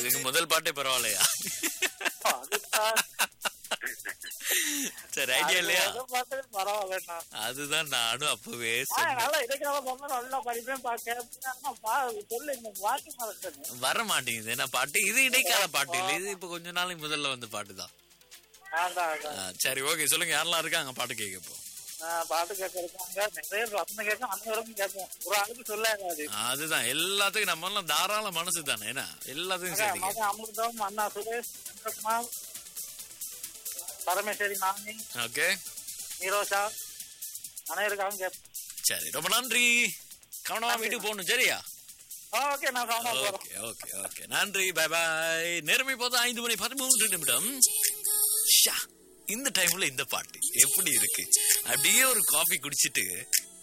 இதுக்கு முதல் பாட்டே பரவாயில்லையா அதுதான் சரி ஐடியா இல்லையா அது பார்த்து பரவாயில்லண்ணா அதுதான் நானும் அப்பவே ஆ, சொன்னேன் நல்லா இடைக்கால பொம்மை நல்லா படிப்பேன் பா கேட்பேன் ஆனா பா சொல்லு இந்த வாட்டி மறக்கணும் வர மாட்டேங்குது என்ன பாட்டு இது இடைக்கால பாட்டு இல்லை இது இப்ப கொஞ்ச நாளைக்கு முதல்ல வந்த பாட்டு தான் அதான் அதான் சரி ஓகே சொல்லுங்க யாரெல்லாம் இருக்காங்க பாட்டு கேட்க இப்போ நான் பாட்டு கேட்க இருக்காங்க நிறைய வசனம் கேட்கும் அந்த வரைக்கும் கேட்போம் ஒரு ஆளுக்கு சொல்லாது அது அதுதான் எல்லாத்துக்கும் நம்ம எல்லாம் தாராள மனசு தானே என்ன எல்லாத்துக்கும் சேர்த்து மகன் அமிர்தம் அண்ணா சுரேஷ் சந்திரகுமார் பரமேஸ்வரி நானி ஓகே நிரோஷா அனைவருக்காகவும் கேட்பேன் சரி ரொம்ப நன்றி கவனமா வீட்டுக்கு போகணும் சரியா ஓகே நான் கவனம் போறேன் ஓகே ஓகே ஓகே நன்றி பை பாய் நேர்மை போதும் ஐந்து மணி பதிமூன்று நிமிடம் ஷா, இந்த டைம்ல இந்த பாட்டு எப்படி இருக்கு அப்படியே ஒரு காஃபி குடிச்சிட்டு